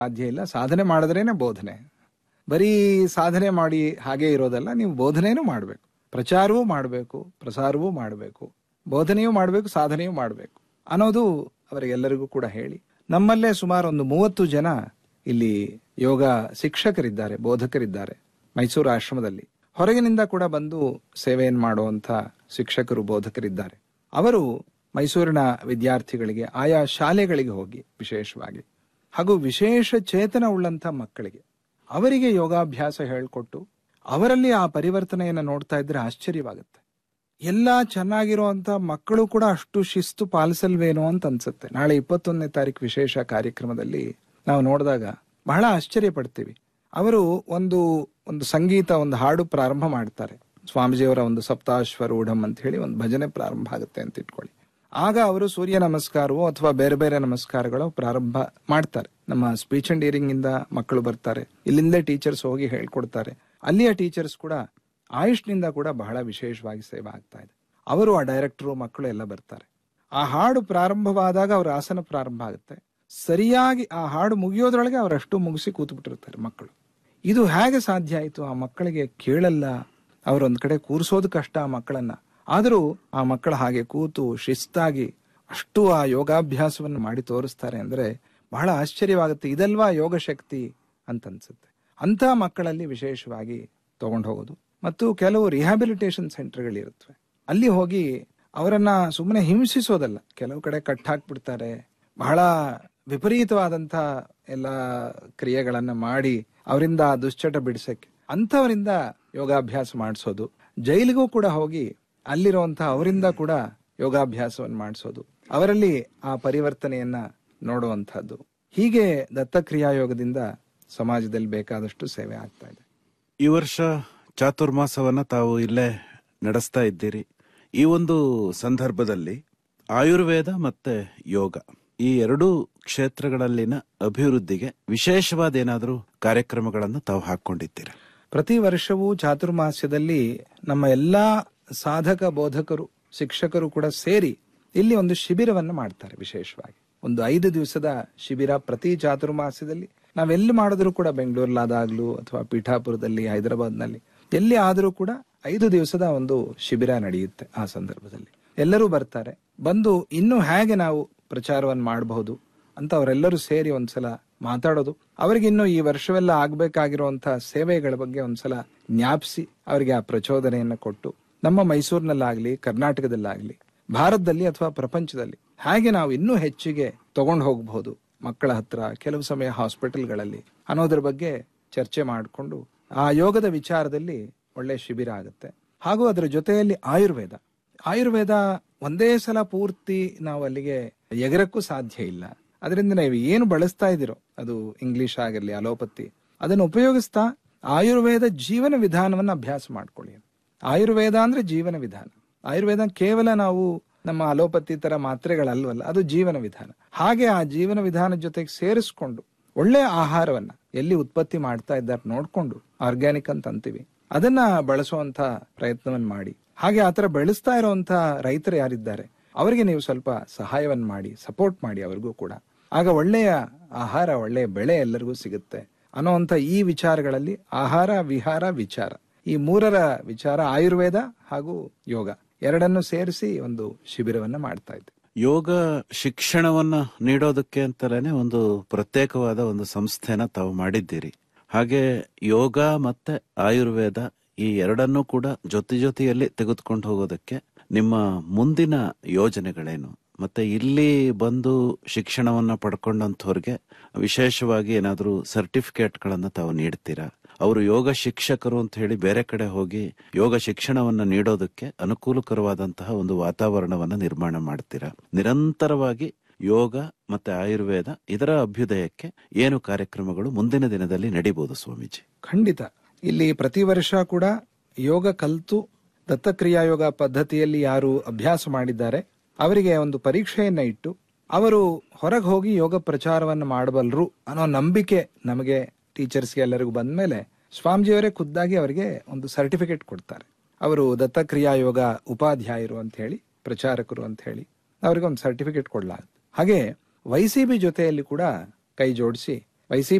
ಸಾಧ್ಯ ಇಲ್ಲ ಸಾಧನೆ ಮಾಡಿದ್ರೇನೆ ಬೋಧನೆ ಬರೀ ಸಾಧನೆ ಮಾಡಿ ಹಾಗೆ ಇರೋದಲ್ಲ ನೀವು ಬೋಧನೆನೂ ಮಾಡಬೇಕು ಪ್ರಚಾರವೂ ಮಾಡಬೇಕು ಪ್ರಸಾರವೂ ಮಾಡಬೇಕು ಬೋಧನೆಯೂ ಮಾಡಬೇಕು ಸಾಧನೆಯೂ ಮಾಡಬೇಕು ಅನ್ನೋದು ಅವರಿಗೆಲ್ಲರಿಗೂ ಕೂಡ ಹೇಳಿ ನಮ್ಮಲ್ಲೇ ಸುಮಾರು ಒಂದು ಮೂವತ್ತು ಜನ ಇಲ್ಲಿ ಯೋಗ ಶಿಕ್ಷಕರಿದ್ದಾರೆ ಬೋಧಕರಿದ್ದಾರೆ ಮೈಸೂರು ಆಶ್ರಮದಲ್ಲಿ ಹೊರಗಿನಿಂದ ಕೂಡ ಬಂದು ಸೇವೆಯನ್ನು ಮಾಡುವಂತ ಶಿಕ್ಷಕರು ಬೋಧಕರಿದ್ದಾರೆ ಅವರು ಮೈಸೂರಿನ ವಿದ್ಯಾರ್ಥಿಗಳಿಗೆ ಆಯಾ ಶಾಲೆಗಳಿಗೆ ಹೋಗಿ ವಿಶೇಷವಾಗಿ ಹಾಗೂ ವಿಶೇಷ ಚೇತನ ಉಳ್ಳಂತ ಮಕ್ಕಳಿಗೆ ಅವರಿಗೆ ಯೋಗಾಭ್ಯಾಸ ಹೇಳಿಕೊಟ್ಟು ಅವರಲ್ಲಿ ಆ ಪರಿವರ್ತನೆಯನ್ನು ನೋಡ್ತಾ ಇದ್ರೆ ಆಶ್ಚರ್ಯವಾಗುತ್ತೆ ಎಲ್ಲ ಚೆನ್ನಾಗಿರುವಂತ ಮಕ್ಕಳು ಕೂಡ ಅಷ್ಟು ಶಿಸ್ತು ಪಾಲಿಸಲ್ವೇನೋ ಅಂತ ಅನ್ಸುತ್ತೆ ನಾಳೆ ಇಪ್ಪತ್ತೊಂದನೇ ತಾರೀಕು ವಿಶೇಷ ಕಾರ್ಯಕ್ರಮದಲ್ಲಿ ನಾವು ನೋಡಿದಾಗ ಬಹಳ ಆಶ್ಚರ್ಯ ಪಡ್ತೀವಿ ಅವರು ಒಂದು ಒಂದು ಸಂಗೀತ ಒಂದು ಹಾಡು ಪ್ರಾರಂಭ ಮಾಡ್ತಾರೆ ಸ್ವಾಮೀಜಿಯವರ ಒಂದು ಸಪ್ತಾಶ್ವರೂಢಂ ಅಂತ ಹೇಳಿ ಒಂದು ಭಜನೆ ಪ್ರಾರಂಭ ಆಗುತ್ತೆ ಅಂತ ಇಟ್ಕೊಳ್ಳಿ ಆಗ ಅವರು ಸೂರ್ಯ ನಮಸ್ಕಾರವೋ ಅಥವಾ ಬೇರೆ ಬೇರೆ ನಮಸ್ಕಾರಗಳು ಪ್ರಾರಂಭ ಮಾಡ್ತಾರೆ ನಮ್ಮ ಸ್ಪೀಚ್ ಅಂಡ್ ಹಿಯರಿಂಗ್ ಇಂದ ಮಕ್ಕಳು ಬರ್ತಾರೆ ಇಲ್ಲಿಂದ ಟೀಚರ್ಸ್ ಹೋಗಿ ಹೇಳ್ಕೊಡ್ತಾರೆ ಅಲ್ಲಿಯ ಟೀಚರ್ಸ್ ಕೂಡ ಆಯುಷ್ನಿಂದ ಕೂಡ ಬಹಳ ವಿಶೇಷವಾಗಿ ಸೇವೆ ಆಗ್ತಾ ಇದೆ ಅವರು ಆ ಡೈರೆಕ್ಟರು ಮಕ್ಕಳು ಎಲ್ಲ ಬರ್ತಾರೆ ಆ ಹಾಡು ಪ್ರಾರಂಭವಾದಾಗ ಅವ್ರ ಆಸನ ಪ್ರಾರಂಭ ಆಗುತ್ತೆ ಸರಿಯಾಗಿ ಆ ಹಾಡು ಮುಗಿಯೋದ್ರೊಳಗೆ ಅವರಷ್ಟು ಮುಗಿಸಿ ಕೂತು ಬಿಟ್ಟಿರ್ತಾರೆ ಮಕ್ಕಳು ಇದು ಹೇಗೆ ಸಾಧ್ಯ ಆಯಿತು ಆ ಮಕ್ಕಳಿಗೆ ಕೇಳಲ್ಲ ಅವರೊಂದ್ ಕಡೆ ಕೂರಿಸೋದು ಕಷ್ಟ ಆ ಮಕ್ಕಳನ್ನ ಆದರೂ ಆ ಮಕ್ಕಳು ಹಾಗೆ ಕೂತು ಶಿಸ್ತಾಗಿ ಅಷ್ಟು ಆ ಯೋಗಾಭ್ಯಾಸವನ್ನು ಮಾಡಿ ತೋರಿಸ್ತಾರೆ ಅಂದ್ರೆ ಬಹಳ ಆಶ್ಚರ್ಯವಾಗುತ್ತೆ ಇದಲ್ವಾ ಯೋಗ ಶಕ್ತಿ ಅಂತ ಅನ್ಸುತ್ತೆ ಅಂತ ಮಕ್ಕಳಲ್ಲಿ ವಿಶೇಷವಾಗಿ ತಗೊಂಡು ಹೋಗೋದು ಮತ್ತು ಕೆಲವು ರಿಹ್ಯಾಬಿಲಿಟೇಷನ್ ಸೆಂಟರ್ಗಳಿರುತ್ತವೆ ಅಲ್ಲಿ ಹೋಗಿ ಅವರನ್ನ ಸುಮ್ಮನೆ ಹಿಂಸಿಸೋದಲ್ಲ ಕೆಲವು ಕಡೆ ಕಟ್ ಹಾಕ್ಬಿಡ್ತಾರೆ ಬಹಳ ವಿಪರೀತವಾದಂತ ಎಲ್ಲ ಕ್ರಿಯೆಗಳನ್ನ ಮಾಡಿ ಅವರಿಂದ ಆ ದುಶ್ಚಟ ಬಿಡಿಸಕ್ಕೆ ಅಂಥವರಿಂದ ಯೋಗಾಭ್ಯಾಸ ಮಾಡಿಸೋದು ಜೈಲಿಗೂ ಕೂಡ ಹೋಗಿ ಅಲ್ಲಿರುವಂತಹ ಅವರಿಂದ ಕೂಡ ಯೋಗಾಭ್ಯಾಸವನ್ನು ಮಾಡಿಸೋದು ಅವರಲ್ಲಿ ಆ ಪರಿವರ್ತನೆಯನ್ನ ನೋಡುವಂತಹದ್ದು ಹೀಗೆ ದತ್ತಕ್ರಿಯಾ ಯೋಗದಿಂದ ಸಮಾಜದಲ್ಲಿ ಬೇಕಾದಷ್ಟು ಸೇವೆ ಆಗ್ತಾ ಇದೆ ಈ ವರ್ಷ ಚಾತುರ್ಮಾಸವನ್ನ ತಾವು ಇಲ್ಲೇ ನಡೆಸ್ತಾ ಇದ್ದೀರಿ ಈ ಒಂದು ಸಂದರ್ಭದಲ್ಲಿ ಆಯುರ್ವೇದ ಮತ್ತೆ ಯೋಗ ಈ ಎರಡೂ ಕ್ಷೇತ್ರಗಳಲ್ಲಿನ ಅಭಿವೃದ್ಧಿಗೆ ವಿಶೇಷವಾದ ಏನಾದರೂ ಕಾರ್ಯಕ್ರಮಗಳನ್ನು ತಾವು ಹಾಕೊಂಡಿದ್ದೀರಾ ಪ್ರತಿ ವರ್ಷವೂ ಚಾತುರ್ಮಾಸ್ಯದಲ್ಲಿ ನಮ್ಮ ಎಲ್ಲಾ ಸಾಧಕ ಬೋಧಕರು ಶಿಕ್ಷಕರು ಕೂಡ ಸೇರಿ ಇಲ್ಲಿ ಒಂದು ಶಿಬಿರವನ್ನು ಮಾಡ್ತಾರೆ ವಿಶೇಷವಾಗಿ ಒಂದು ಐದು ದಿವಸದ ಶಿಬಿರ ಪ್ರತಿ ಚಾತುರ್ಮಾಸ್ಯದಲ್ಲಿ ನಾವೆಲ್ಲಿ ಮಾಡಿದ್ರು ಕೂಡ ಬೆಂಗಳೂರಲ್ಲಾದಾಗ್ಲೂ ಅಥವಾ ಪೀಠಾಪುರದಲ್ಲಿ ಹೈದರಾಬಾದ್ನಲ್ಲಿ ಎಲ್ಲಿ ಆದರೂ ಕೂಡ ಐದು ದಿವಸದ ಒಂದು ಶಿಬಿರ ನಡೆಯುತ್ತೆ ಆ ಸಂದರ್ಭದಲ್ಲಿ ಎಲ್ಲರೂ ಬರ್ತಾರೆ ಬಂದು ಇನ್ನು ಹೇಗೆ ನಾವು ಪ್ರಚಾರವನ್ನು ಮಾಡಬಹುದು ಅಂತ ಅವರೆಲ್ಲರೂ ಸೇರಿ ಒಂದ್ಸಲ ಮಾತಾಡೋದು ಅವರಿಗೆ ಇನ್ನು ಈ ವರ್ಷವೆಲ್ಲ ಆಗ್ಬೇಕಾಗಿರುವಂತಹ ಸೇವೆಗಳ ಬಗ್ಗೆ ಒಂದ್ಸಲ ಜ್ಞಾಪಿಸಿ ಅವರಿಗೆ ಆ ಪ್ರಚೋದನೆಯನ್ನ ಕೊಟ್ಟು ನಮ್ಮ ಮೈಸೂರಿನಲ್ಲಾಗ್ಲಿ ಕರ್ನಾಟಕದಲ್ಲಾಗ್ಲಿ ಭಾರತದಲ್ಲಿ ಅಥವಾ ಪ್ರಪಂಚದಲ್ಲಿ ಹಾಗೆ ನಾವು ಇನ್ನೂ ಹೆಚ್ಚಿಗೆ ತಗೊಂಡು ಹೋಗಬಹುದು ಮಕ್ಕಳ ಹತ್ರ ಕೆಲವು ಸಮಯ ಹಾಸ್ಪಿಟಲ್ಗಳಲ್ಲಿ ಅನ್ನೋದ್ರ ಬಗ್ಗೆ ಚರ್ಚೆ ಮಾಡಿಕೊಂಡು ಆ ಯೋಗದ ವಿಚಾರದಲ್ಲಿ ಒಳ್ಳೆ ಶಿಬಿರ ಆಗುತ್ತೆ ಹಾಗೂ ಅದರ ಜೊತೆಯಲ್ಲಿ ಆಯುರ್ವೇದ ಆಯುರ್ವೇದ ಒಂದೇ ಸಲ ಪೂರ್ತಿ ನಾವು ಅಲ್ಲಿಗೆ ಎಗರಕ್ಕೂ ಸಾಧ್ಯ ಇಲ್ಲ ಅದರಿಂದ ನೀವು ಏನು ಬಳಸ್ತಾ ಇದ್ದೀರೋ ಅದು ಇಂಗ್ಲಿಷ್ ಆಗಿರಲಿ ಅಲೋಪತಿ ಅದನ್ನು ಉಪಯೋಗಿಸ್ತಾ ಆಯುರ್ವೇದ ಜೀವನ ವಿಧಾನವನ್ನು ಅಭ್ಯಾಸ ಮಾಡ್ಕೊಳ್ಳಿ ಆಯುರ್ವೇದ ಅಂದ್ರೆ ಜೀವನ ವಿಧಾನ ಆಯುರ್ವೇದ ಕೇವಲ ನಾವು ನಮ್ಮ ಅಲೋಪತಿ ತರ ಮಾತ್ರೆಗಳಲ್ವಲ್ಲ ಅದು ಜೀವನ ವಿಧಾನ ಹಾಗೆ ಆ ಜೀವನ ವಿಧಾನ ಜೊತೆಗೆ ಸೇರಿಸ್ಕೊಂಡು ಒಳ್ಳೆ ಆಹಾರವನ್ನ ಎಲ್ಲಿ ಉತ್ಪತ್ತಿ ಮಾಡ್ತಾ ಇದ್ದಾರೆ ನೋಡ್ಕೊಂಡು ಆರ್ಗ್ಯಾನಿಕ್ ಅಂತ ಅಂತೀವಿ ಅದನ್ನ ಬಳಸುವಂತ ಪ್ರಯತ್ನವನ್ನ ಮಾಡಿ ಹಾಗೆ ಆತರ ಬೆಳೆಸ್ತಾ ಇರುವಂತ ರೈತರು ಯಾರಿದ್ದಾರೆ ಅವರಿಗೆ ನೀವು ಸ್ವಲ್ಪ ಸಹಾಯವನ್ನ ಮಾಡಿ ಸಪೋರ್ಟ್ ಮಾಡಿ ಅವ್ರಿಗೂ ಕೂಡ ಆಗ ಒಳ್ಳೆಯ ಆಹಾರ ಒಳ್ಳೆಯ ಬೆಳೆ ಎಲ್ಲರಿಗೂ ಸಿಗುತ್ತೆ ಅನ್ನೋಂಥ ಈ ವಿಚಾರಗಳಲ್ಲಿ ಆಹಾರ ವಿಹಾರ ವಿಚಾರ ಈ ಮೂರರ ವಿಚಾರ ಆಯುರ್ವೇದ ಹಾಗೂ ಯೋಗ ಎರಡನ್ನು ಸೇರಿಸಿ ಒಂದು ಶಿಬಿರವನ್ನ ಮಾಡ್ತಾ ಇದ್ದೆ ಯೋಗ ಶಿಕ್ಷಣವನ್ನ ನೀಡೋದಕ್ಕೆ ಅಂತಲೇ ಒಂದು ಪ್ರತ್ಯೇಕವಾದ ಒಂದು ಸಂಸ್ಥೆನ ತಾವು ಮಾಡಿದ್ದೀರಿ ಹಾಗೆ ಯೋಗ ಮತ್ತೆ ಆಯುರ್ವೇದ ಈ ಎರಡನ್ನೂ ಕೂಡ ಜೊತೆ ಜೊತೆಯಲ್ಲಿ ತೆಗೆದುಕೊಂಡು ಹೋಗೋದಕ್ಕೆ ನಿಮ್ಮ ಮುಂದಿನ ಯೋಜನೆಗಳೇನು ಮತ್ತೆ ಇಲ್ಲಿ ಬಂದು ಶಿಕ್ಷಣವನ್ನ ಪಡ್ಕೊಂಡಂಥವ್ರಿಗೆ ವಿಶೇಷವಾಗಿ ಏನಾದರೂ ಸರ್ಟಿಫಿಕೇಟ್ಗಳನ್ನ ತಾವು ನೀಡ್ತೀರಾ ಅವರು ಯೋಗ ಶಿಕ್ಷಕರು ಅಂತ ಹೇಳಿ ಬೇರೆ ಕಡೆ ಹೋಗಿ ಯೋಗ ಶಿಕ್ಷಣವನ್ನ ನೀಡೋದಕ್ಕೆ ಅನುಕೂಲಕರವಾದಂತಹ ಒಂದು ವಾತಾವರಣವನ್ನ ನಿರ್ಮಾಣ ಮಾಡ್ತೀರಾ ನಿರಂತರವಾಗಿ ಯೋಗ ಮತ್ತೆ ಆಯುರ್ವೇದ ಇದರ ಅಭ್ಯುದಯಕ್ಕೆ ಏನು ಕಾರ್ಯಕ್ರಮಗಳು ಮುಂದಿನ ದಿನದಲ್ಲಿ ನಡೀಬಹುದು ಸ್ವಾಮೀಜಿ ಖಂಡಿತ ಇಲ್ಲಿ ಪ್ರತಿ ವರ್ಷ ಕೂಡ ಯೋಗ ಕಲಿತು ದತ್ತಕ್ರಿಯಾ ಯೋಗ ಪದ್ಧತಿಯಲ್ಲಿ ಯಾರು ಅಭ್ಯಾಸ ಮಾಡಿದ್ದಾರೆ ಅವರಿಗೆ ಒಂದು ಪರೀಕ್ಷೆಯನ್ನ ಇಟ್ಟು ಅವರು ಹೊರಗೆ ಹೋಗಿ ಯೋಗ ಪ್ರಚಾರವನ್ನು ಮಾಡಬಲ್ಲರು ಅನ್ನೋ ನಂಬಿಕೆ ನಮಗೆ ಟೀಚರ್ಸ್ಗೆ ಎಲ್ಲರಿಗೂ ಬಂದ್ಮೇಲೆ ಸ್ವಾಮೀಜಿಯವರೇ ಖುದ್ದಾಗಿ ಅವರಿಗೆ ಒಂದು ಸರ್ಟಿಫಿಕೇಟ್ ಕೊಡ್ತಾರೆ ಅವರು ದತ್ತಕ್ರಿಯಾ ಯೋಗ ಉಪಾಧ್ಯಾಯರು ಅಂತ ಹೇಳಿ ಪ್ರಚಾರಕರು ಅಂತ ಹೇಳಿ ಅವರಿಗೆ ಒಂದು ಸರ್ಟಿಫಿಕೇಟ್ ಕೊಡ್ಲಾಗುತ್ತೆ ಹಾಗೆ ವೈಸಿಬಿ ಜೊತೆಯಲ್ಲಿ ಕೂಡ ಕೈ ಜೋಡಿಸಿ ವೈಸಿ